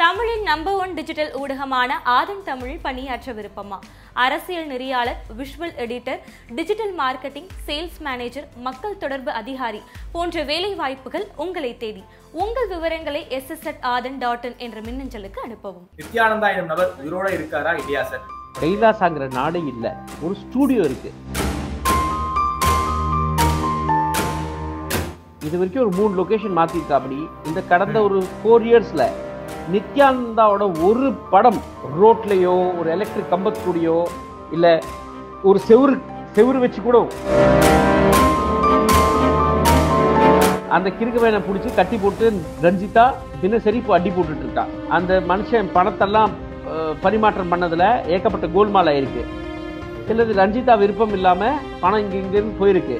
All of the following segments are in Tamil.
தமிழின் நம்பர் ஒன் டிஜிட்டல் ஊடகமான ஆதன் தமிழில் பணியாற்ற விருப்பமா அரசியல் நெறியாளர் visual editor digital marketing sales manager மக்கள் தொடர்பு அதிகாரி போன்ற வேலை வாய்ப்புகள் உங்களை தேடி உங்கள் விவரங்களை எஸ்எஸ்எட் ஆதன் டாட் இன் என்ற மின்னஞ்சலுக்கு அனுப்பவும் நித்யானந்தா எனும் நபர் உயிரோட இருக்காரா இல்லையா சார் கைலாசாங்கிற நாடே இல்லை ஒரு ஸ்டூடியோ இருக்கு இது வரைக்கும் ஒரு மூணு லொகேஷன் மாத்திருக்கா அப்படி இந்த கடந்த ஒரு ஃபோர் இயர்ஸ்ல நித்யானந்தாவோட ஒரு படம் ரோட்லயோ ஒரு எலக்ட்ரிக் கம்பத்துடையோ இல்ல ஒரு செவுரு செவுரு வச்சு கூட அந்த கிறுக்கவேனை பிடிச்சி கட்டி போட்டு ரஞ்சிதா தினசரி இப்போ அடி போட்டுட்டு இருக்கா அந்த மனுஷன் பணத்தெல்லாம் அஹ், பரிமாற்றம் பண்ணதுல ஏகப்பட்ட கோல்மால் ஆயிருக்கு சிலது ரஞ்சிதா விருப்பம் இல்லாம பணம் இங்க இங்கிருந்து போயிருக்கு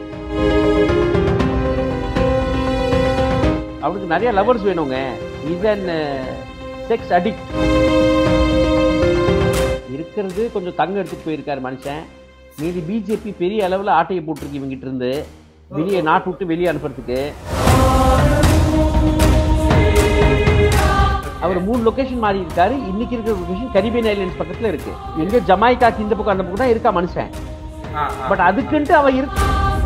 அவனுக்கு நிறைய லவர்ஸ் வேணுங்க இதன் செக்ஸ் அடிக்ட் இருக்கிறது கொஞ்சம் தங்கம் எடுத்துட்டு போயிருக்காரு மனுஷன் மீதி பிஜேபி பெரிய அளவுல ஆட்டையை போட்டிருக்கு இவங்கிட்ட இருந்து வெளியே நாட்டு விட்டு வெளியே அனுப்புறதுக்கு அவர் மூணு லொகேஷன் மாறி இருக்காரு இன்னைக்கு இருக்கிற லொகேஷன் கரிபியன் ஐலண்ட்ஸ் பக்கத்துல இருக்கு எங்க ஜமாய்க்காக்கு இந்த பக்கம் அந்த பக்கம் தான் இருக்கா மனுஷன் ஆ, ஆ. பட் அதுக்குன்ட்டு அவ இருக்கு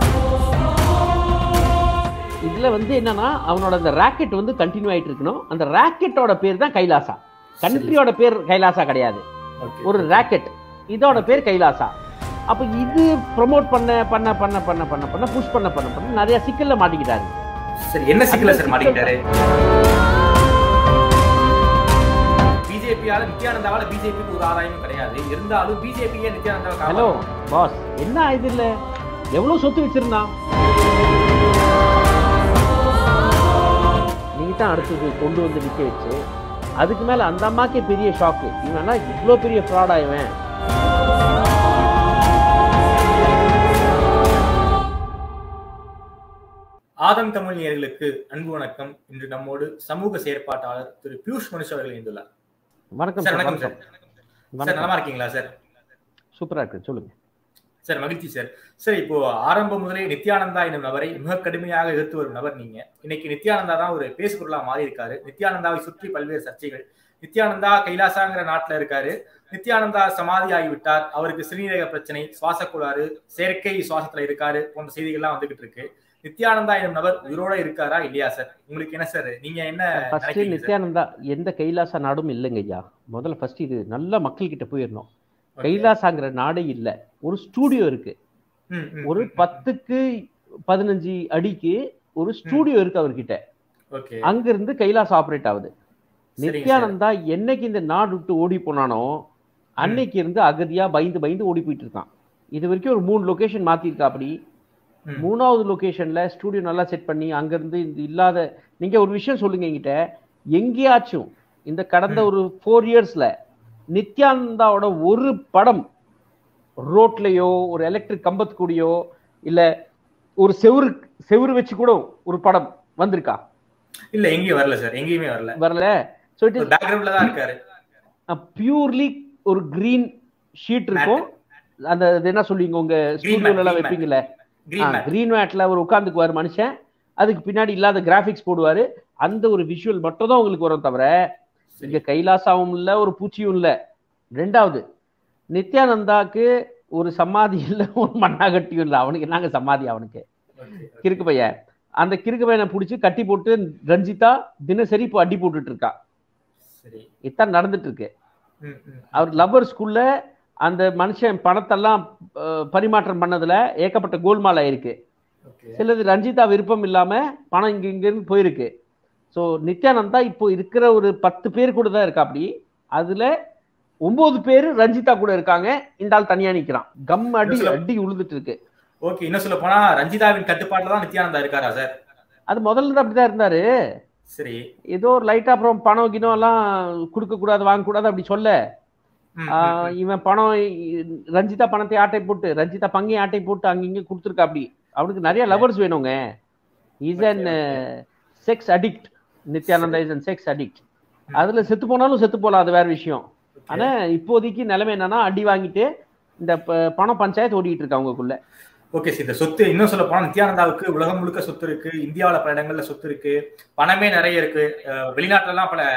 இதுல வந்து என்னன்னா அவனோட அந்த ராக்கெட் வந்து கண்டினியூ ஆயிட்டு இருக்கணும் அந்த ராக்கெட்டோட பேர் தான் கைலாசா கண்ட்ரியோட பேர் கைலாசா கிடையாது Okay. ஒரு ராக்கெட் இதோட பேர் கைலாசா அப்ப இது ப்ரோமோட் பண்ண பண்ண பண்ண பண்ண பண்ண பண்ண புஷ் பண்ண பண்ண பண்ண நிறைய சிக்கல்ல மாட்டிக்கிட்டாரு சரி என்ன சிக்கல சார் மாட்டிக்கிட்டாரு பிஜேபியால நித்யானந்தாவால பிஜேபிக்கு ஒரு ஆதாயமும் கிடையாது இருந்தாலும் பிஜேபியே நித்யானந்தாவை ஹலோ காப்பாத்தணும். பாஸ் என்ன இது இல்ல எவ்வளவு சொத்து வச்சிருந்தான் நீங்க தான் அடுத்தது கொண்டு வந்து நிக்க வச்சு அதுக்கு மேல அந்த அம்மாக்கே பெரிய ஷாக்கு இவனா இவ்வளோ பெரிய ஃப்ராடா இவன் ஆதம் தமிழ் நேயர்களுக்கு அன்பு வணக்கம் இன்று நம்மோடு சமூக செயற்பாட்டாளர் திரு பியூஷ் மனுஷ் அவர்கள் இணைந்துள்ளார் வணக்கம் சார் சார் வணக்கம் சார் வணக்கம் சார் நலமா இருக்கீங்களா சார் சூப்பரா இருக்கு சொல்லுங்க சார் மகிழ்ச்சி சார் சார் இப்போ ஆரம்பம் முதலே நித்யானந்தா எனும் நபரை மிக கடுமையாக எதிர்த்து வரும் நபர் நீங்க இன்னைக்கு நித்யானந்தா தான் ஒரு பேசுபொருளா மாறி இருக்காரு நித்யானந்தாவை சுற்றி பல்வேறு சர்ச்சைகள் நித்யானந்தா கைலாசாங்கிற நாட்டுல இருக்காரு நித்யானந்தா சமாதி ஆகிவிட்டார் அவருக்கு சிறுநீரக பிரச்சனை சுவாச கோளாறு செயற்கை சுவாசத்துல இருக்காரு போன்ற செய்திகள்லாம் வந்துகிட்டு இருக்கு நித்யானந்தா எனும் நபர் உயிரோட இருக்காரா இல்லையா சார் உங்களுக்கு என்ன சார் நீங்க என்ன ஃபர்ஸ்ட் நினைக்கிறீங்க சார்? நித்யானந்தா எந்த கைலாசா நாடும் இல்லைங்க ஐயா முதல்ல ஃபர்ஸ்ட் இது நல்ல மக்கள் கிட்ட போயிடணும் Okay. கைலாசாங்கிற நாடே இல்ல ஒரு ஸ்டூடியோ இருக்கு ம், ம், ஒரு ம், பத்துக்கு பதினஞ்சு அடிக்கு ஒரு ஸ்டூடியோ இருக்கு அவர்கிட்ட ஓகே அங்க இருந்து கைலாஸ் ஆபரேட் ஆகுது சரிங்க சார். நித்யானந்தா என்னைக்கு இந்த நாடு விட்டு ஓடி போனானோ அன்னைக்கு இருந்து அகதியா பயந்து பயந்து ஓடி போயிட்டு இருக்கான் இது வரைக்கும் ஒரு மூணு லொகேஷன் மாத்திருக்கா அப்படி ம். மூணாவது லொகேஷன்ல ஸ்டூடியோ நல்லா செட் பண்ணி அங்க இருந்து இந்த இல்லாத நீங்க ஒரு விஷயம் சொல்லுங்க என்கிட்ட எங்கேயாச்சும் இந்த கடந்த ஒரு ஃபோர் இயர்ஸ்ல நித்யானந்தாவோட ஒரு படம் ரோட்லயோ ஒரு எலக்ட்ரிக் கம்பத்துக்கூடியோ இல்ல ஒரு செவுரு செவுரு வச்சு கூட ஒரு படம் வந்திருக்கா இல்ல எங்கேயும் வரல சார் எங்கேயுமே வரல வரல ஸோ இட் இஸ் பேக்ரவுண்ட்ல தான் இருக்காரு பியூர்லி ஒரு கிரீன் ஷீட் இருக்கும் அந்த இது என்ன சொல்லுவீங்க உங்க ஸ்டூடியோல எல்லாம் green mat. வைப்பீங்கல்ல கிரீன் மேட் கிரீன் மேட்ல அவர் உட்காந்துக்குவார் மனுஷன் அதுக்கு பின்னாடி இல்லாத கிராபிக்ஸ் போடுவாரு அந்த ஒரு விஷுவல் மட்டும் தான் உங்களுக்கு வரும் தவிர இங்க கைலாசாவும் இல்ல ஒரு பூச்சியும் இல்ல ரெண்டாவது நித்யானந்தாக்கு ஒரு சமாதி இல்ல ஒரு மண்ணாகட்டியும் இல்ல அவனுக்கு என்னங்க சமாதி அவனுக்கு கிறுக்கு பையன் அந்த கிறுக்கு பையனை பிடிச்சி கட்டி போட்டு ரஞ்சிதா தினசரி இப்போ அடி போட்டுட்டு இருக்கா சரி இதான் நடந்துட்டு இருக்கு ம், ம். அவர் லவ்வர்ஸ்குள்ள அந்த மனுஷன் பணத்தெல்லாம் அஹ், பரிமாற்றம் பண்ணதுல ஏகப்பட்ட கோல்மால் ஆயிருக்கு ஓகே சிலது ரஞ்சிதா விருப்பம் இல்லாம பணம் இங்க இங்கிருந்து போயிருக்கு ஸோ நித்யானந்தா இப்போ இருக்கிற ஒரு பத்து பேர் கூட தான் இருக்கா அப்படி அதுல ஒன்பது பேர் ரஞ்சிதா கூட இருக்காங்க இந்த ஆள் தனியா நிக்கிறான் கம் அடி சொல்ல- அடி உழுதுட்டு இருக்கு ஓகே இன்னும் சொல்ல போனா ரஞ்சிதாவின் கட்டுப்பாட்டுல தான் நித்யானந்தா இருக்காரா சார் அது முதல்ல இருந்து அப்படிதான் இருந்தாரு சரி ஏதோ ஒரு லைட்டா அப்புறம் பணம் கிணம் எல்லாம் கொடுக்க கூடாது வாங்க கூடாது அப்படி சொல்ல ம், ம், ஆஹ் ம். இவன் பணம் இ- ரஞ்சிதா பணத்தை ஆட்டை போட்டு ரஞ்சிதா பங்கை ஆட்டை போட்டு அங்கிங்க கொடுத்துருக்கா அப்படி அவனுக்கு நிறைய லவர்ஸ் வேணுங்க is an sex addict Nithyananda is an sex addict அதுல செத்து போனாலும் செத்து போலாம் அது வேற விஷயம் ஆனா இப்போதைக்கு நிலைமை என்னன்னா அடி வாங்கிட்டு இந்த ப- பண பஞ்சாயத்து ஓடிட்டு இருக்கு அவங்களுக்குள்ள ஓகே சார் இந்த சொத்து இன்னும் சொல்ல போனா நித்யானந்தாவுக்கு உலகம் முழுக்க சொத்து இருக்கு இந்தியாவுல பல இடங்கள்ல சொத்து இருக்கு பணமே நிறைய இருக்கு அஹ் வெளிநாட்டுல எல்லாம் பல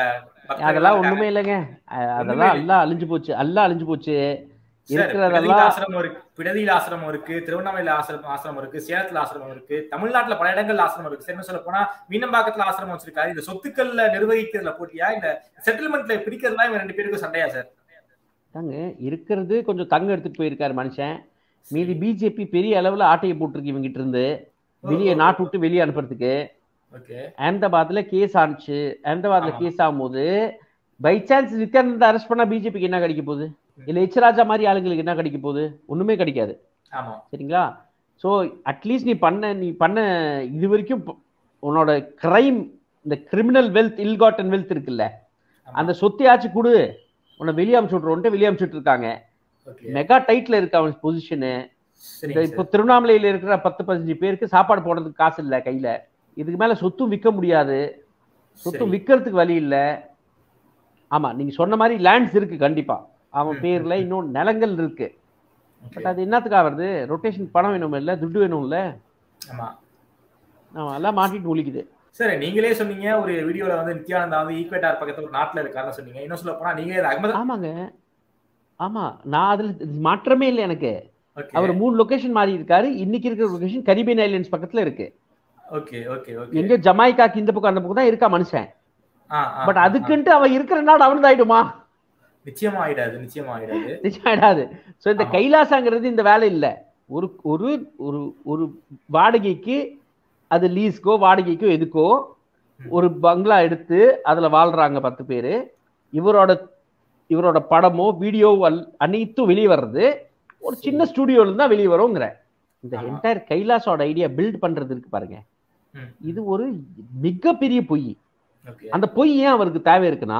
பக்தர்கள் அதெல்லாம் இருக்காங்க. ஒண்ணுமே இல்லைங்க அஹ் ஒண்ணுமே அதெல்லாம் இல்லை. எல்லாம் அழிஞ்சு போச்சு எல்லாம் அழிஞ்சு போச்சு சார், பிடதியில் இருக்கிறதெல்லாம் ஆசிரமம் இருக்கு பிடதியில் ஆசிரமம் இருக்கு திருவண்ணாமலையில ஆசிரமம் ஆசிரமம் இருக்கு சேலத்துல ஆசிரமம் இருக்கு தமிழ்நாட்டுல பல இடங்கள்ல ஆசிரமம் இருக்கு சரி சொல்ல போனா மீனம்பாக்கத்துல ஆசிரமம் வச்சிருக்காரு இந்த சொத்துக்கள்ல நிர்வகிக்கிறதுல போட்டியா இந்த செட்டில்மெண்ட்ல பிரிக்கிறதுலாம் இவங்க ரெண்டு பேருக்கும் சண்டையா சார் தாங்க இருக்கிறது கொஞ்சம் தங்கம் எடுத்துட்டு போயிருக்காரு மனுஷன் மீதி பிஜேபி பெரிய அளவுல ஆட்டையை போட்டிருக்கு இவங்கிட்ட இருந்து வெளியே நாட்டு விட்டு வெளியே அனுப்புறதுக்கு ஓகே அஹமதாபாத்ல கேஸ் ஆனிச்சு அஹமதாபாத்ல ஆமா. கேஸ் ஆகும்போது பை சான்ஸ் நித்யானந்தா அரெஸ்ட் பண்ணா பிஜேபிக்கு என்ன கிடைக்க போகுது இல்ல எச் ராஜா மாதிரி ஆளுங்களுக்கு என்ன கிடைக்க போகுது ஒண்ணுமே கிடைக்காது ஆமா சரிங்களா ஸோ அட்லீஸ்ட் நீ பண்ண நீ பண்ண இது வரைக்கும் ப- உன்னோட கிரைம் இந்த கிரிமினல் வெல்த் இல்காட்டன் வெல்த் இருக்குல்ல ஆமா. அந்த சொத்தையாச்சும் கொடு உன்னை வெளியே அமுச்சு விட்ருவோன்ட்டு வெளியே அமுச்சுட்டு இருக்காங்க ஓகே மெகா டைட்ல இருக்கு அவன் பொசிஷனு இந்த சரிங்க இப்போ சார் திருவண்ணாமலையில இருக்கிற பத்து பதினஞ்சு பேருக்கு சாப்பாடு போடுறதுக்கு காசு இல்லை கையில இதுக்கு மேல சொத்தும் விற்க முடியாது சொத்தும் சரி. விற்கிறதுக்கு வழி இல்ல ஆமா நீங்க சொன்ன மாதிரி லேண்ட்ஸ் இருக்கு கண்டிப்பா அவன் ம், பேர்ல இன்னும் நிலங்கள் இருக்கு பட் அது என்னத்துக்காக வருது ரொட்டேஷன் பணம் வேணும் இல்ல துட்டு வேணும் இல்ல ஆமா அவன் எல்லாம் மாட்டிட்டு ஒழிக்குது சரி நீங்களே சொன்னீங்க ஒரு வீடியோல வந்து நித்யானந்தா வந்து ஈக்வேட்டார் பக்கத்துல ஒரு நாட்டுல இருக்காருன்னு சொன்னீங்க இன்னும் சொல்ல போனா நீங்க இது அகமது ஆமாங்க ஆமா நான் அதுல மாற்றமே இல்லை எனக்கு ஓகே அவர் மூணு லொகேஷன் மாறி இருக்காரு இன்னைக்கு இருக்கிற லொகேஷன் கரிபியன் ஐலண்ட்ஸ் பக்கத்துல இருக்கு ஓகே ஓகே ஓகே எங்க ஜமாய்க்காக்கு இந்த பக்கம் அந்த பக்கம் தான் இருக்கா மனுஷன் ஆ, ஆ, பட் ஆ, அதுக்குன்ட்டு அவன் இருக்கிற நாடு அவனது ஆயிடுமா ஆ. நிச்சயமா ஆயிடாது நிச்சயமா ஆயிடாது நிச்சயம் ஆயிடாது ஸோ இந்த ஆமா. கைலாசாங்கிறது இந்த வேலை இல்ல ஒரு ஒரு ஒரு ஒரு வாடகைக்கு அது லீஸ்க்கோ வாடகைக்கோ எதுக்கோ ஒரு பங்களா எடுத்து அதுல வாழ்றாங்க பத்து பேரு இவரோட இவரோட படமோ வீடியோ அனைத்தும் வெளியே வர்றது ஒரு சின்ன ஸ்டுடியோல இருந்து தான் வெளியே வருங்கிற இந்த ஆமா. என்டையர் கைலாசோட ஐடியா பில்ட் பண்றது இருக்கு பாருங்க ம். இது ஒரு மிகப்பெரிய பொய் ஓகே அந்த பொய் ஏன் அவருக்கு தேவை இருக்குன்னா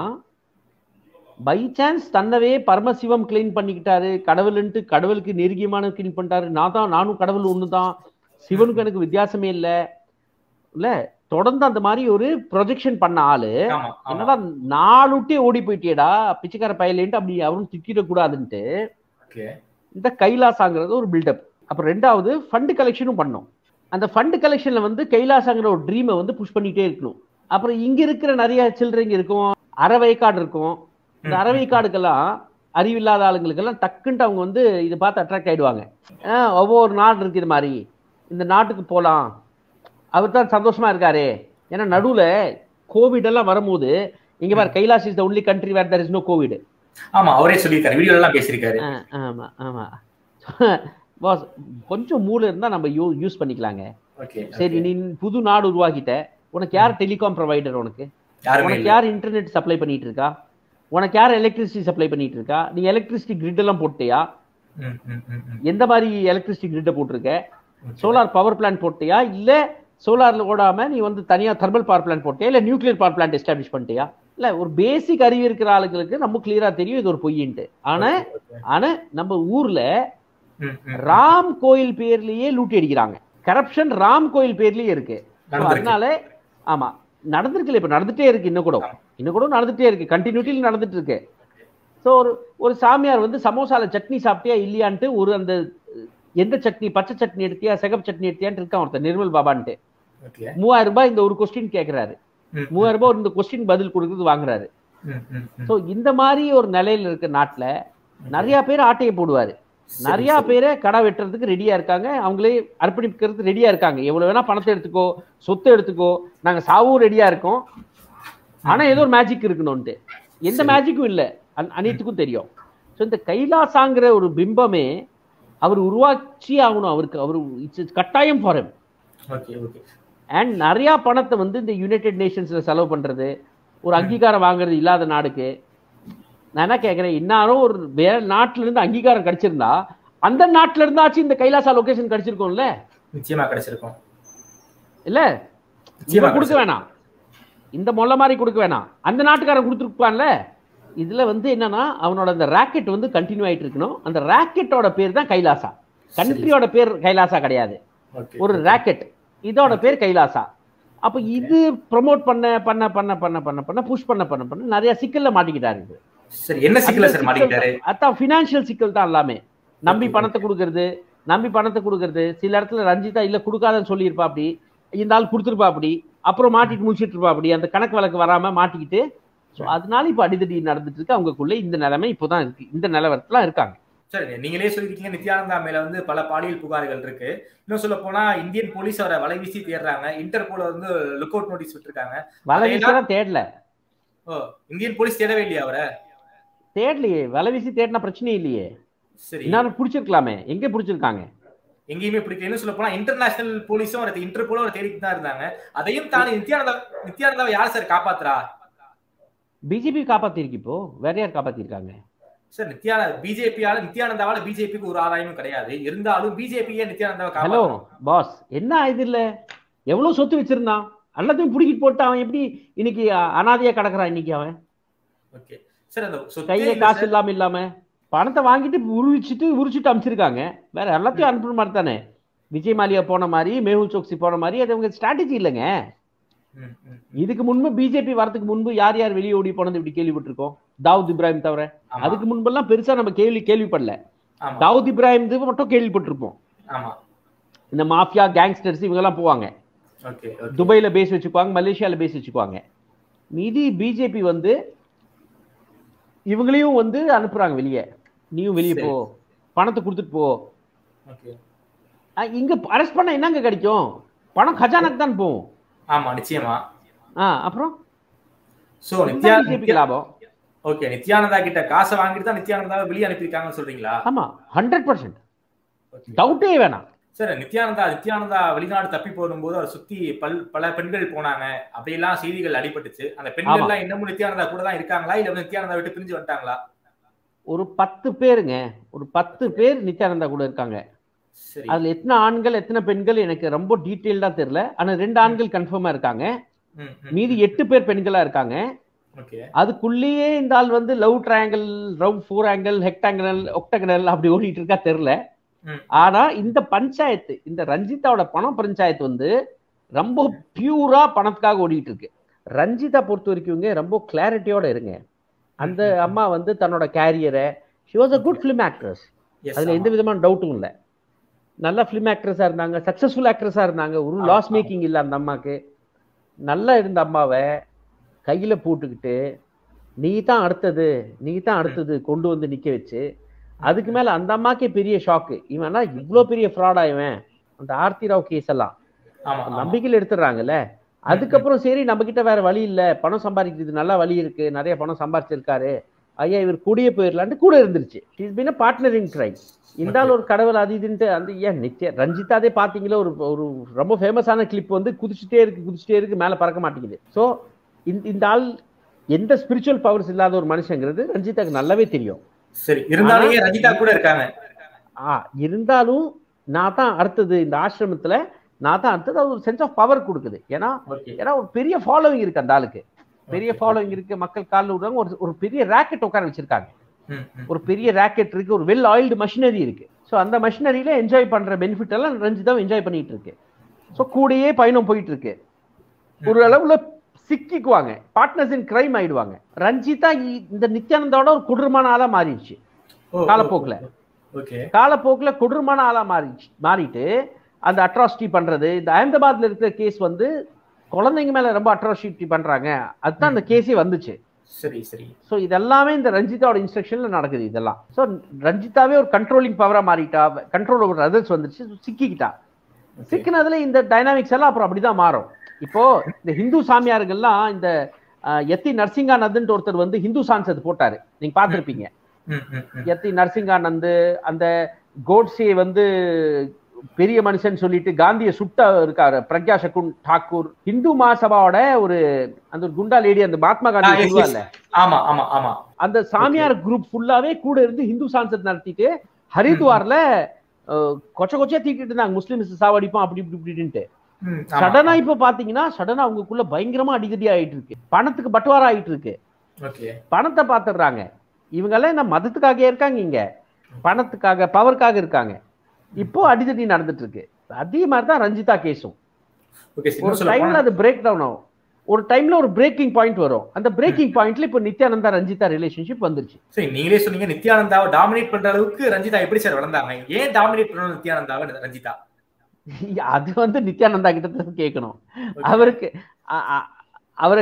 பை சான்ஸ் தன்னவே பரமசிவம் கிளீன் பண்ணிக்கிட்டாரு கடவுள்ன்ட்டு கடவுளுக்கு நெருங்கியமான கிளீன் பண்ணிட்டாரு நான் தான் நானும் கடவுள் ஒண்ணுதான் சிவனுக்கு எனக்கு வித்தியாசமே இல்ல இல்ல தொடர்ந்து அந்த மாதிரி ஒரு ப்ரொஜெக்ஷன் பண்ண ஆளு ஆமா ஆமா என்னடா நாளுட்டே ஓடி போயிட்டியேடா பிச்சைக்கார பயலேன்ட்டு அப்படி அவரும் திட்டிடக்கூடாதுன்ட்டு ஓகே இந்த கைலாசாங்கிறது ஒரு பில்டப் அப்புறம் ரெண்டாவது ஃபண்டு கலெக்ஷனும் பண்ணோம் அந்த ஃபண்டு கலெக்ஷன்ல வந்து கைலாசாங்கிற ஒரு ட்ரீமை வந்து புஷ் பண்ணிட்டே இருக்கணும் அப்புறம் இங்க இருக்கிற நிறைய சில்லறைங்க இருக்கும் அறவைக்காடு இருக்கும் இந்த ம், அறவைக்காடுக்கெல்லாம் அறிவில்லாத ஆளுங்களுக்கெல்லாம் டக்குன்ட்டு அவங்க வந்து இதை பார்த்து அட்ராக்ட் ஆயிடுவாங்க ஆ, ஒவ்வொரு நாடு இருக்கு இது மாதிரி இந்த நாட்டுக்கு போகலாம் அவர் தான் சந்தோஷமா இருக்காரு ஏன்னா நடுவுல கோவிட் எல்லாம் வரும்போது இங்க பாரு Kailash is the only country where there is no covid ஆமா அவரே சொல்லியிருக்காரு வீடியோ எல்லாம் பேசியிருக்காரு ஆ, ஆமா ஆமா பாஸ் கொஞ்சம் மூளை இருந்தா நம்ம யூ யூஸ் பண்ணிக்கலாங்க ஓகே சரி நீ புது நாடு உருவாக்கிட்ட உனக்கு யார் டெலிகாம் ப்ரொவைடர் உனக்கு யாருமே உனக்கு இல்ல யார் இன்டர்நெட் சப்ளை பண்ணிட்டு இருக்கா உனக்கு யார் எலக்ட்ரிசிட்டி சப்ளை பண்ணிட்டு இருக்கா நீ எலக்ட்ரிசிட்டி கிரிட் எல்லாம் போட்டியா ம், ம், ம், ம். எந்த மாதிரி எலக்ட்ரிசிட்டி கிரிட்டை போட்டிருக்க Okay. சோலார் பவர் பிளான்ட் போட்டியா இல்ல சோலார்ல ஓடாம நீ வந்து தனியா தெர்மல் பவர் பிளான்ட் போட்டியா இல்ல நியூக்ளியர் பவர் பிளான்ட் எஸ்டாப்ளிஷ் பண்ணிட்டியா இல்ல ஒரு பேசிக் அறிவு இருக்கிற ஆளுங்களுக்கு நம்ம கிளியரா தெரியும் இது ஒரு பொய்யின்ட்டு ஆனா Okay, okay. ஆனா நம்ம ஊர்ல ம், ம். ராம் கோயில் பேர்லயே லூட்டி அடிக்கிறாங்க கரப்ஷன் ராம் கோயில் பேர்லயே இருக்கு So, நடந்திருக்கு. அதனால ஆமா நடந்திருக்குல்ல இப்ப நடந்துட்டே இருக்கு இன்னும் கூட இன்னும் கூட நடந்துட்டே இருக்கு கண்டினியூட்டியில் நடந்துட்டு இருக்கு ஸோ ஒரு ஒரு சாமியார் வந்து சமோசால சட்னி சாப்பிட்டியா இல்லையான்ட்டு ஒரு அந்த எந்த சட்னி பச்சை சட்னி எடுத்தியா சிகப்பு சட்னி எடுத்தியான்ட்டு இருக்கான் ஒருத்தர் நிர்மல் பாபான்ட்டு Okay. மூவாயிரம் ரூபாய் இந்த ஒரு கொஸ்டின் கேட்கிறாரு ம், மூவாயிரம் ரூபாய் இந்த கொஸ்டின் பதில் கொடுக்குறது வாங்குறாரு ம், ம், ம். ஸோ இந்த மாதிரி ஒரு நிலையில இருக்க நாட்டுல நிறைய பேர் ஆட்டையை போடுவாரு சரி, நிறைய சரி. பேரை கடை வெட்டுறதுக்கு ரெடியா இருக்காங்க அவங்களே அர்ப்பணிக்கிறதுக்கு ரெடியா இருக்காங்க எவ்வளவு வேணா பணத்தை எடுத்துக்கோ சொத்தை எடுத்துக்கோ நாங்க சாவும் ரெடியா இருக்கோம் ஆனா ஏதோ ஒரு மேஜிக் இருக்கணும்ட்டு எந்த சரி. மேஜிக்கும் இல்ல அன்- அனைத்துக்கும் தெரியும் ஸோ இந்த கைலாசாங்கிற ஒரு பிம்பமே அவர் உருவாக்கி ஆகணும் அவருக்கு அவர் இட்ஸ் கட்டாயம் for him okay okay and நிறைய பணத்தை வந்து இந்த யுனைடெட் நேஷன்ஸ்ல செலவு பண்றது ஒரு அங்கீகாரம் வாங்குறது இல்லாத நாடுக்கு நான் என்ன கேட்கிறேன் இன்னாரும் ஒரு வேற நாட்டுல இருந்து அங்கீகாரம் கிடைச்சிருந்தா அந்த நாட்டுல இருந்தாச்சும் இந்த கைலாசா லொகேஷன் கிடைச்சிருக்கும்ல நிச்சயமா கிடைச்சிருக்கும் இல்ல நிச்சயமா இவன் கொடுக்க வேணாம் இந்த மொல்ல மாதிரி கொடுக்க வேணாம் அந்த நாட்டுக்காரன் கொடுத்துருப்பான்ல இதுல வந்து என்னன்னா அவனோட அந்த ராக்கெட் வந்து கண்டினியூ ஆயிட்டு இருக்கணும் அந்த ராக்கெட்டோட பேர் தான் கைலாசா கண்ட்ரியோட பேர் கைலாசா கிடையாது ஓகே ஒரு ராக்கெட் இதோட பேர் கைலாசா அப்ப இது ப்ரோமோட் பண்ண பண்ண பண்ண பண்ண பண்ண பண்ண புஷ் பண்ண பண்ண பண்ண நிறைய சிக்கல்ல மாட்டிக்கிட்டாரு இவரு. சரி என்ன சிக்கல அந்த சார் சிக்கல் மாட்டிக்கிட்டாரு தான். அதான் பினான்சியல் சிக்கல் தான் எல்லாமே நம்பி Okay, பணத்தை கொடுக்கறது நம்பி பணத்தை கொடுக்கறது சில இடத்துல ரஞ்சிதா இல்ல கொடுக்காதன்னு சொல்லியிருப்பா அப்படி இந்த ஆள் கொடுத்துருப்பா அப்படி அப்புறம் மாட்டிட்டு முடிச்சிட்டு இருப்பா அப்படி அந்த கணக்கு வழக்கு வராம மாட்டிக்கிட்டு ஸோ அதனால இப்போ அடிதடி நடந்துட்டு இருக்கு அவங்களுக்குள்ள இந்த நிலைமை இப்போதான் இருக்கு இந்த நிலவரத்துல இருக்காங்க சரி நீங்களே சொல்லிருக்கீங்க நித்யானந்தா மேல வந்து பல பாலியல் புகார்கள் இருக்கு இன்னும் சொல்ல போனா இந்தியன் போலீஸ் அவரை வலை வீசி தேடுறாங்க இன்டர்போல வந்து லுக் அவுட் நோட்டீஸ் விட்டுருக்காங்க வலை வீசலாம் தேடல ஓ இந்தியன் போலீஸ் தேடவே இல்லையா அவரை தேடலையே வலை வீசி தேடினா பிரச்சனையே இல்லையே சரி இன்னும் பிடிச்சிருக்கலாமே எங்க பிடிச்சிருக்காங்க எங்கேயுமே பிடிக்கல சொல்ல போனா இன்டர்நேஷனல் போலீஸும் அவரை இன்டர்போலும் அவரை தேடிட்டு தான் இருந்தாங்க அதையும் தாண்டி நித்யானந்தா நித்யானந்தாவை யார் சார் காப்பாத்துறா பிஜேபி காப்பாத்திருக்கு இப்போ வேற யார் காப்பாத்திருக்காங்க சார் நித்யான பிஜேபியால நித்யானந்தாவால பிஜேபிக்கு ஒரு ஆதாயமும் கிடையாது இருந்தாலும் பிஜேபியே நித்யானந்தாவை ஹலோ காப்பாத்துறோம் பாஸ் என்ன இது இல்ல எவ்வளவு சொத்து வச்சிருந்தான் எல்லாத்தையும் புடிக்கிட்டு போட்டு அவன் எப்படி இன்னைக்கு அனாதையா கிடக்குறான் இன்னைக்கு அவன் ஓகே சார் அந்த சொத்தே கையில இல்ல காசு சார். இல்லாம இல்லாம பணத்தை வாங்கிட்டு உருவிச்சிட்டு உரிச்சிட்டு அமிச்சிருக்காங்க வேற எல்லாத்தையும் அனுப்புற மாதிரி தானே விஜய் மாலியா போன மாதிரி மேகுல் சோக்சி போன மாதிரி அது அவங்க ஸ்ட்ராட்டஜி இல்லைங்க ம், ம், ம். இதுக்கு முன்பு பிஜேபி வரதுக்கு முன்பு யார் யார் வெளியே ஓடி போனது இப்படி கேள்விப்பட்டிருக்கோம் தாவூத் இப்ராஹிம் தவிர ஆமா, அதுக்கு முன்பெல்லாம் பெருசா நம்ம கேள்வி கேள்விப்படல ஆமா தாவூத் இப்ராஹிம் இது மட்டும் கேள்விப்பட்டிருப்போம் ஆமா இந்த மாஃபியா கேங்ஸ்டர்ஸ் இவங்க எல்லாம் போவாங்க ஓகே ஓகே துபாயில பேஸ் வச்சுக்குவாங்க மலேசியால பேஸ் வச்சுக்குவாங்க மீதி பிஜேபி வந்து இவங்களையும் வந்து அனுப்புறாங்க வெளியே நீயும் வெளியே சரி. போ பணத்தை கொடுத்துட்டு போ ஓகே அஹ் இங்க அரெஸ்ட் பண்ண என்னங்க கிடைக்கும் பணம் கஜானாக்கு தான் போகும் ஆமா நிச்சயமா ஆ அப்புறம் சோ நித்யா பிஜேபிக்கு லாபம் ஓகே நித்யானந்தா கிட்ட காசை வாங்கிட்டு தான் நித்யானந்தாவை வெளியே அனுப்பியிருக்காங்கன்னு சொல்றீங்களா ஆமா ஹண்ட்ரட் பர்சன்ட் Okay. டவுட்டே வேணாம் சார் நித்யானந்தா நித்யானந்தா வெளிநாடு தப்பி போகும்போது அவர் சுத்தி பல் பல பெண்கள் போனாங்க அப்படியெல்லாம் செய்திகள் அடிபட்டுச்சு அந்த பெண்கள் ஆமா. எல்லாம் இன்னமும் நித்யானந்தா கூட தான் இருக்காங்களா இல்ல வந்து நித்யானந்தா விட்டு பிரிஞ்சு வந்துட்டாங்களா ஒரு பத்து பேருங்க ஒரு பத்து பேர் நித்யானந்தா கூட இருக்காங்க சரி அதுல எத்தனை ஆண்கள் எத்தனை பெண்கள் எனக்கு ரொம்ப டீட்டெயில்டா தெரியல ஆனா ரெண்டு ஆண்கள் கன்ஃபார்மா இருக்காங்க ம், ம். மீதி எட்டு பேர் பெண்களா இருக்காங்க ஓகே அதுக்குள்ளேயே இந்த ஆள் வந்து love triangle love four angle hexagonal octagonal அப்படி ஓடிட்டு இருக்கா தெரியல ம். ஆனா இந்த பஞ்சாயத்து இந்த ரஞ்சிதாவோட பணம் பஞ்சாயத்து வந்து ரொம்ப பியூரா பணத்துக்காக ஓடிட்டு இருக்கு ரஞ்சிதா பொறுத்த வரைக்கும் இங்க ரொம்ப கிளாரிட்டியோட இருங்க அந்த ம், ம். அம்மா வந்து தன்னோட கேரியரை she was a good film actress Yes, அதுல ஆமா. எந்த விதமான டவுட்டும் இல்லை நல்ல ஃபிலிம் ஆக்ட்ரஸா இருந்தாங்க சக்சஸ்ஃபுல் ஆக்ட்ரஸா இருந்தாங்க ஒரு ஆமா, லாஸ் ஆமா. மேக்கிங் இல்ல அந்த அம்மாக்கு நல்லா இருந்த அம்மாவை கையில போட்டுக்கிட்டு நீ தான் அடுத்தது நீ தான் அடுத்தது கொண்டு வந்து நிக்க வச்சு அதுக்கு மேல அந்த அம்மாக்கே பெரிய ஷாக்கு இவனா இவ்வளோ பெரிய ஃப்ராடா இவன் அந்த ஆர்த்தி ராவ் கேஸ் எல்லாம் ஆமா, ஆமா. நம்பிக்கையில் எடுத்துடுறாங்கல்ல அதுக்கப்புறம் சரி நம்ம கிட்ட வேற வழி இல்ல பணம் சம்பாதிக்கிறது நல்ல வழி இருக்கு நிறைய பணம் சம்பாதிச்சிருக்காரு ஐயா இவர் கூடயே போயிடலான்ட்டு கூட இருந்துருச்சு is been partner in crime இந்த ஆள் ஒரு கடவுள் அது இதுன்ட்டு அந்த ஏன் நித்யா ரஞ்சிதாதே பாத்தீங்களா ஒரு ஒரு ரொம்ப ஃபேமஸான கிளிப் வந்து குதிச்சுட்டே இருக்கு குதிச்சுட்டே இருக்கு மேல பறக்க மாட்டேங்குது ஸோ இந்த இந்த ஆள் எந்த ஸ்பிரிச்சுவல் பவர்ஸ் இல்லாத ஒரு மனுஷங்கிறது ரஞ்சிதாக்கு நல்லாவே தெரியும் சரி இருந்தாலும் ஏன் ரஜிதா கூட இருக்காங்க ஆ இருந்தாலும் நான் தான் அடுத்தது இந்த ஆசிரமத்துல நான் தான் அடுத்தது அது ஒரு சென்ஸ் ஆஃப் பவர் கொடுக்குது ஏன்னா ஓகே ஏன்னா ஒரு பெரிய ஃபாலோவிங் இருக்கு அந்த ஆளுக்கு பெரிய ஃபாலோவிங் இருக்கு மக்கள் காலில் விடுறாங்க ஒரு ஒரு பெரிய ராக்கெட் உட்கார வச்சிருக்காங்க ம், ம். ஒரு பெரிய ராக்கெட் இருக்கு ஒரு வெல் ஆயில்டு மஷினரி இருக்கு ஸோ அந்த மஷினரியில என்ஜாய் பண்ற பெனிஃபிட் எல்லாம் ரஞ்சிதா என்ஜாய் பண்ணிட்டு இருக்கு ஸோ கூடயே பயணம் போயிட்டு இருக்கு ஒரு அளவுல சிக்கிக்குவாங்க பார்ட்னர்ஸ் இன் கிரைம் ஆயிடுவாங்க ரஞ்சிதா இ- இந்த நித்யானந்தோட ஒரு கொடூரமான ஆளா மாறிடுச்சு ஓ, காலப்போக்குல. ஓகே காலப்போக்குல கொடூரமான ஆளா மாறிடுச்சு மாறிட்டு அந்த அட்ராசிட்டி பண்றது இந்த அஹமதாபாத்ல இருக்கிற கேஸ் வந்து குழந்தைங்க மேல ரொம்ப அட்ராசிட்டி பண்றாங்க அதுதான் அந்த கேஸே வந்துச்சு சரி சரி ஸோ இதெல்லாமே இந்த ரஞ்சிதாவோட இன்ஸ்ட்ரக்ஷன்ல நடக்குது இதெல்லாம் ஸோ ரஞ்சிதாவே ஒரு கண்ட்ரோலிங் பவரா மாறிட்டா கண்ட்ரோல் ஓவர் அதர்ஸ் வந்துருச்சு so சிக்கிக்கிட்டா Okay. சிக்கினதுல இந்த டைனாமிக்ஸ் எல்லாம் அப்புறம் அப்படிதான் மாறும் இப்போ இந்த ஹிந்து சாமியார்கள்லாம் இந்த அஹ், எத்தி நரசிங்கானந்த் ஒருத்தர் வந்து ஹிந்து சான்ஸ் போட்டாரு நீங்க பார்த்திருப்பீங்க ம், ம், ம். எத்தி நரசிங்கானந்த் அந்த கோட்ஸே வந்து பெரிய மனுஷன் சொல்லிட்டு காந்திய சுட்ட இருக்காரு பிரக்யா சகுன் டாக்கூர் இந்து மகாசபாவோட ஒரு அந்த ஒரு குண்டா லேடி அந்த மகாத்மா ஆ, காந்தி yes, yes. சொல்லுவாள்ல ஆமா ஆமா ஆமா அந்த சாமியார் குரூப் ஃபுல்லாவே கூட இருந்து ஹிந்து சான்சத் நடத்திட்டு ஹரித்வார்ல அஹ், கொச்ச கொச்சையா தீக்கிட்டு இருந்தாங்க முஸ்லிம்ஸ் சாவடிப்போம் அப்படி இப்படி இப்படின்ட்டு ம், ஆமா. சடனா இப்ப பாத்தீங்கன்னா சடனா அவங்களுக்குள்ள பயங்கரமா அடிதடி ஆயிட்டு இருக்கு பணத்துக்கு பட்டுவாரா ஆயிட்டு இருக்கு ஓகே பணத்தை பாத்துடுறாங்க இவங்க எல்லாம் என்ன மதத்துக்காக இருக்காங்க இங்க பணத்துக்காக பவருக்காக இருக்காங்க இப்போ அடிதடி நடந்துட்டு இருக்கு அதே மாதிரி தான் ரஞ்சிதா கேஸும் ஓகே ஒரு இன்னும் சொல்ல டைம்ல போனா அது பிரேக் டவுன் ஆகும் ஒரு டைம்ல ஒரு பிரேக்கிங் பாயிண்ட் வரும் அந்த பிரேக்கிங் பாயிண்ட்ல இப்போ நித்யானந்தா ரஞ்சிதா ரிலேஷன்ஷிப் வந்துருச்சு சரி நீங்களே சொன்னீங்க நித்யானந்தாவை டாமினேட் பண்ற அளவுக்கு ரஞ்சிதா எப்படி சார் வளர்ந்தாங்க ஏன் டாமினேட் பண்ணணும் நித்யானந்தாவை ரஞ்சிதா அது வந்து நித்யானந்தா கிட்ட தான் கேட்கணும் அவருக்கு அ- அ- அவரை கண்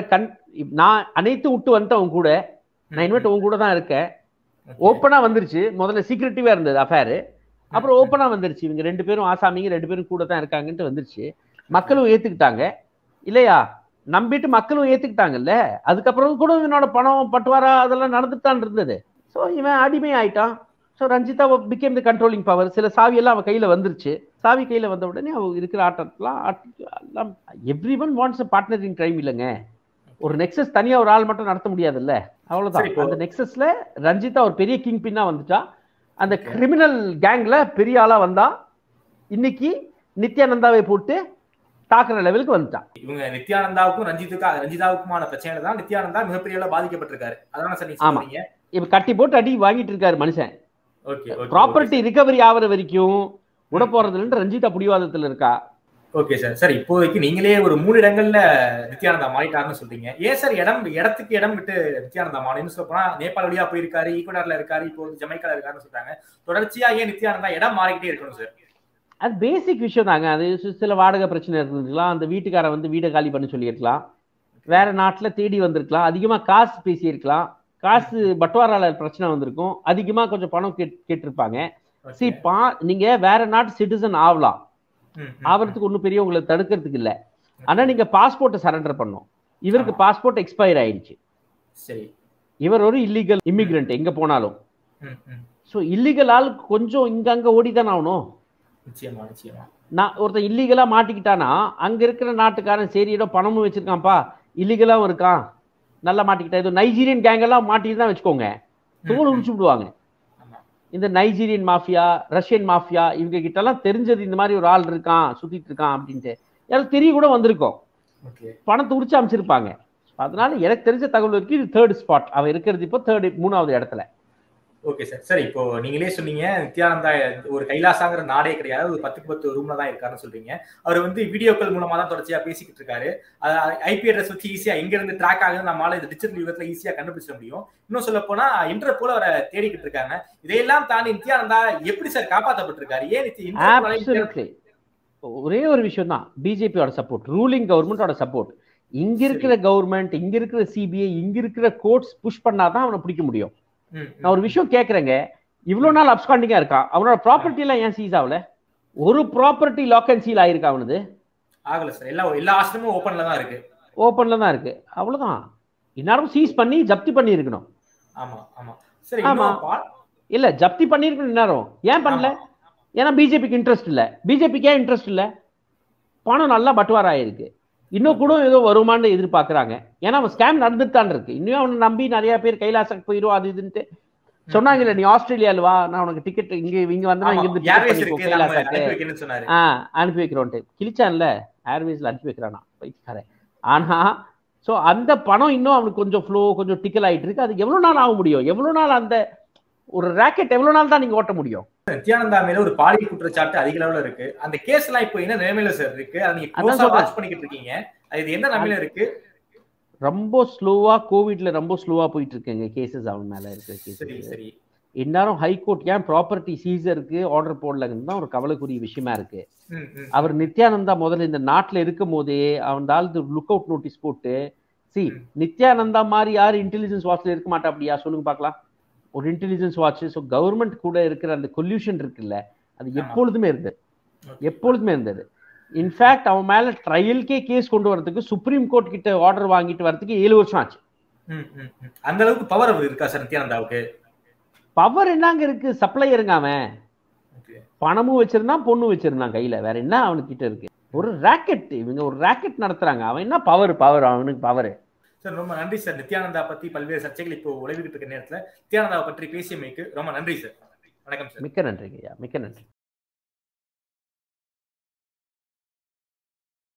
இப்ப நான் அனைத்து விட்டு வந்துட்டேன் உன் கூட நான் இனிமேட்டு உன் கூட தான் இருக்கேன் ஓப்பனா வந்துருச்சு முதல்ல சீக்ரெட்டிவா இருந்தது அஃபேரு அப்புறம் ஓப்பனா வந்துருச்சு இவங்க ரெண்டு பேரும் ஆசாமிங்க ரெண்டு பேரும் கூட தான் இருக்காங்கன்ட்டு வந்துருச்சு மக்களும் ஏத்துக்கிட்டாங்க இல்லையா நம்பிட்டு மக்களும் ஏத்துக்கிட்டாங்கல்ல அதுக்கப்புறம் கூட இவனோட பணம் பட்டுவாரா அதெல்லாம் நடந்துட்டு தான் இருந்தது ஸோ இவன் அடிமை ஆயிட்டான் so Ranjitha became the controlling power சில சாவி எல்லாம் அவன் கையில வந்துருச்சு சாவி கையில வந்த உடனே அவ இருக்கிற ஆட்டத்தெல்லாம் every one wants partner in crime இல்லைங்க ஒரு நெக்ஸஸ் தனியா ஒரு ஆள் மட்டும் நடத்த முடியாதுல்ல அவ்வளவுதான் சரி, இப்போ- அந்த நெக்ஸஸ்ல ரஞ்சிதா ஒரு பெரிய கிங் பின்னா வந்துட்டா அந்த கிரிமினல் கேங்ல பெரிய ஆளா வந்தா இன்னைக்கு நித்யானந்தாவை போட்டு தாக்குற லெவலுக்கு வந்துட்டான் இவங்க நித்யானந்தாவுக்கும் ரஞ்சித்துக்கு ரஞ்சிதாவுக்குமான பிரச்சனையில தான் நித்யானந்தா மிகப்பெரிய அளவுல பாதிக்கப்பட்டிருக்காரு அதான் சார் நீங்க ஆமா. சொல்றீங்க இப்ப கட்டி போட்டு அடி வாங்கிட்டு இருக்காரு மனுஷன் ஓகே ப்ராப்பர்ட்டி ரிகவரி ஆகுற வரைக்கும் விட போறதுல ரஞ்சிதா புடிவாதத்துல இருக்கா ஓகே சார் சார் இப்போதைக்கு நீங்களே ஒரு மூணு இடங்கள்ல நித்யானந்தா மாறிட்டாருன்னு சொல்றீங்க ஏன் சார் இடம் இடத்துக்கு இடம் விட்டு நித்யானந்தா மாறின்னு சொல்ல போனா நேபாள் வழியா போயிருக்காரு ஈக்குவடார்ல இருக்காரு இப்போ வந்து ஜமைக்கால இருக்காருன்னு சொல்றாங்க தொடர்ச்சியா ஏன் நித்யானந்தா இடம் மாறிக்கிட்டே இருக்கணும் சார் அது பேசிக் விஷயம் தாங்க அது சி- சில வாடகை பிரச்சனை இருந்திருக்கலாம் அந்த வீட்டுக்காரன் வந்து வீடை காலி பண்ண சொல்லியிருக்கலாம் வேற நாட்டுல தேடி வந்திருக்கலாம் அதிகமா காசு பேசியிருக்கலாம் காசு பட்டுவாரால பிரச்சனை வந்திருக்கும் அதிகமா கொஞ்சம் பணம் கேட் கேட்டிருப்பாங்க Okay. சி பா நீங்க வேற நாட்டு சிட்டிசன் ஆகலாம் ம், ம், ஆவறதுக்கு ஒன்றும் பெரிய உங்களை தடுக்கிறதுக்கு இல்ல ஆனா நீங்க பாஸ்போர்ட்டை சரண்டர் பண்ணும் இவருக்கு பாஸ்போர்ட் எக்ஸ்பயர் ஆயிடுச்சு சரி இவர் ஒரு இல்லீகல் இமிகிரண்ட் எங்க போனாலும் ம், ம். ஸோ இல்லீகல் ஆள் கொஞ்சம் இங்க அங்க ஓடிதானே ஆகணும் நிச்சயமா நிச்சயமா நான் ஒருத்தன் இல்லீகலா மாட்டிக்கிட்டானா அங்க இருக்கிற நாட்டுக்காரன் சரி ஏதோ பணமும் வச்சிருக்கான்ப்பா இல்லீகலாவும் இருக்கான் நல்லா மாட்டிக்கிட்டா ஏதோ நைஜீரியன் கேங் எல்லாம் மாட்டிட்டு தான் வச்சுக்கோங்க தோல் ம், உரிச்சு விடுவாங்க ஆமா இந்த நைஜீரியன் மாஃபியா ரஷ்யன் மாஃபியா இவங்க கிட்ட எல்லாம் தெரிஞ்சது இந்த மாதிரி ஒரு ஆள் இருக்கான் சுத்திட்டு இருக்கான் அப்படின்ட்டு எனக்கு தெரிய கூட வந்திருக்கும் ஓகே பணத்தை உரிச்சு அமைச்சிருப்பாங்க அதனால எனக்கு தெரிஞ்ச தகவல் வரைக்கும் இது தேர்ட் ஸ்பாட் அவன் இருக்கிறது இப்போ தேர்ட் மூணாவது இடத்துல ஓகே சார் சார் இப்போ நீங்களே சொன்னீங்க நித்யானந்தா ஒரு கைலாசாங்கிற நாடே கிடையாது ஒரு பத்துக்கு பத்து ரூம்ல தான் இருக்காருன்னு சொல்றீங்க அவர் வந்து வீடியோக்கள் மூலமா தான் தொடர்ச்சியா பேசிக்கிட்டு இருக்காரு ஐபி அட்ரஸ் வச்சு ஈஸியா எங்க இருந்து ட்ராக் ஆகுது நம்மளால இது டிஜிட்டல் யுகத்துல ஈஸியா கண்டுபிடிச்ச முடியும் இன்னும் சொல்ல போனா இன்டர் போல அவரை தேடிக்கிட்டு இருக்காங்க இதையெல்லாம் தாண்டி நித்யானந்தா எப்படி சார் காப்பாத்தப்பட்டிருக்காரு ஏன் நித்தி- இன்டர்போலால நித்யானந்தா- Absolutely. ஒரே ஒரு விஷயம் தான் பிஜேபியோட சப்போர்ட் ரூலிங் கவர்மெண்டோட சப்போர்ட் இங்க இருக்கிற கவர்மெண்ட் இங்க இருக்கிற சிபிஐ இங்க இருக்கிற கோர்ட்ஸ் புஷ் பண்ணாதான் அவனை பிடிக்க முடியும் ம், ம். நான் ஒரு விஷயம் கேக்குறேங்க இவ்வளவு நாள் அப்ஸ்காண்டிங்கா இருக்கான் அவனோட ப்ராப்பர்ட்டி எல்லாம் ஏன் சீஸ் ஆகல ஒரு ப்ராப்பர்ட்டி லாக் அண்ட் சீல் ஆயிருக்கு அவனது ஆகல சார் எல்லா எல்லா ஆசிரமும் ஓப்பன்ல தான் இருக்கு ஓப்பன்ல தான் இருக்கு அவ்வளவுதான் இந்நேரம் சீஸ் பண்ணி ஜப்தி பண்ணி இருக்கணும் ஆமா ஆமா சரி ஆமா. இன்னும் பா- இல்ல ஜப்தி பண்ணிருக்கணும் இந்நேரம் ஏன் பண்ணல ஆமா. ஏன்னா பிஜேபிக்கு இன்ட்ரெஸ்ட் இல்ல பிஜேபிக்கு ஏன் இன்ட்ரெஸ்ட் இல்ல பணம் நல்லா பட்டுவாரா இருக்கு இன்னும் கூட ஏதோ வருமானு எதிர்பார்க்கறாங்க ஏன்னா அவன் ஸ்கேம் நடந்துட்டு தான் இருக்கு இன்னும் அவனை நம்பி நிறைய பேர் கைலாசக்கு போயிடும் அது இதுன்ட்டு சொன்னாங்கல்ல நீ ஆஸ்திரேலியால வா நான் உனக்கு டிக்கெட் இங்க இங்க வந்து ஆமா, இங்க இருந்து ticket ஏர்வேஸ் பண்ணிக்கோ இருக்கு நம்ம கைலாசாக்கு அனுப்பி வைக்கணும்னு சொன்னாரு ஆ அனுப்பி வைக்கிறோன்ட்டு கிழிச்சான்ல ஏர்வேஸ்ல அனுப்பி வைக்கிறானா பைத்தியக்காரன் ஆனா சோ அந்த பணம் இன்னும் அவனுக்கு கொஞ்சம் ஃப்ளோ கொஞ்சம் டிக்கல் ஆயிட்டு இருக்கு அது எவ்வளவு நாள் ஆக முடியும் எவ்வளவு நாள் அந்த ஒரு ராக்கெட் எவ்வளவு நாள் தான் நீங்க ஓட்ட முடியும் நித்யானந்தா மேல ஒரு பாலியல் குற்றச்சாட்டு அதிக அளவுல இருக்கு அந்த கேஸ் எல்லாம் இப்போ என்ன நிலைமையில சார் இருக்கு அதை நீங்க அதான் க்ளோஸா சொல்றேன். வாட்ச் பண்ணிக்கிட்டு இருக்கீங்க அது இது என்ன நிலைமையில இருக்கு ரொம்ப ஸ்லோவா கோவிட்ல ரொம்ப ஸ்லோவா போயிட்டு இருக்குங்க கேசஸ் அவன் மேல இருக்கிற சரி கேசஸ் சரி இந்நேரம் ஹைகோர்ட் ஏன் ப்ராப்பர்ட்டி சீசருக்கு ஆர்டர் போடலங்கன்னு தான் ஒரு கவலைக்குரிய விஷயமா இருக்கு ம், ம். அவர் நித்யானந்தா முதல்ல இந்த நாட்டுல இருக்கும் போதே அவன் ஆள் லுக் அவுட் நோட்டீஸ் போட்டு சி ம். நித்யானந்தா மாதிரி யார் இன்டெலிஜென்ஸ் வாட்ச்ல இருக்க மாட்டா அப்படியா சொல்லுங்க பார்க்கலாம் ஒரு இன்டெலிஜென்ஸ் வாட்ச் ஸோ கவர்மெண்ட் கூட இருக்கிற அந்த கொல்யூஷன் இருக்குல்ல அது ஆமா. எப்பொழுதுமே இருந்தது Okay. எப்பொழுதுமே இருந்தது இன்ஃபேக்ட் அவன் மேல ட்ரையல்கே கேஸ் கொண்டு வரதுக்கு சுப்ரீம் கோர்ட் கிட்ட ஆர்டர் வாங்கிட்டு வரதுக்கு ஏழு வருஷம் ஆச்சு ம், ம், ம். அந்த அளவுக்கு பவர் இருக்கா சார் நித்யானந்தாவுக்கு பவர் என்னங்க இருக்கு சப்ளையருங்க அவன் Okay. பணமும் வச்சிருந்தான் பொண்ணும் வச்சிருந்தான் கையில வேற என்ன அவனுக்கு கிட்ட இருக்கு ஒரு ராக்கெட் இவங்க ஒரு ராக்கெட் நடத்துறாங்க அவன் என்ன பவர் பவர் அவனுக்கு பவர் சார் ரொம்ப நன்றி சார் நித்யானந்தா பத்தி பல்வேறு சர்ச்சைகள் இப்போ உலகிட்டு இருக்க நேரத்துல நித்யானந்தாவை பற்றி பேசியமைக்கு ரொம்ப நன்றி சார் வணக்கம் சார் மிக்க நன்றிங்க ஐயா மிக்க நன்றி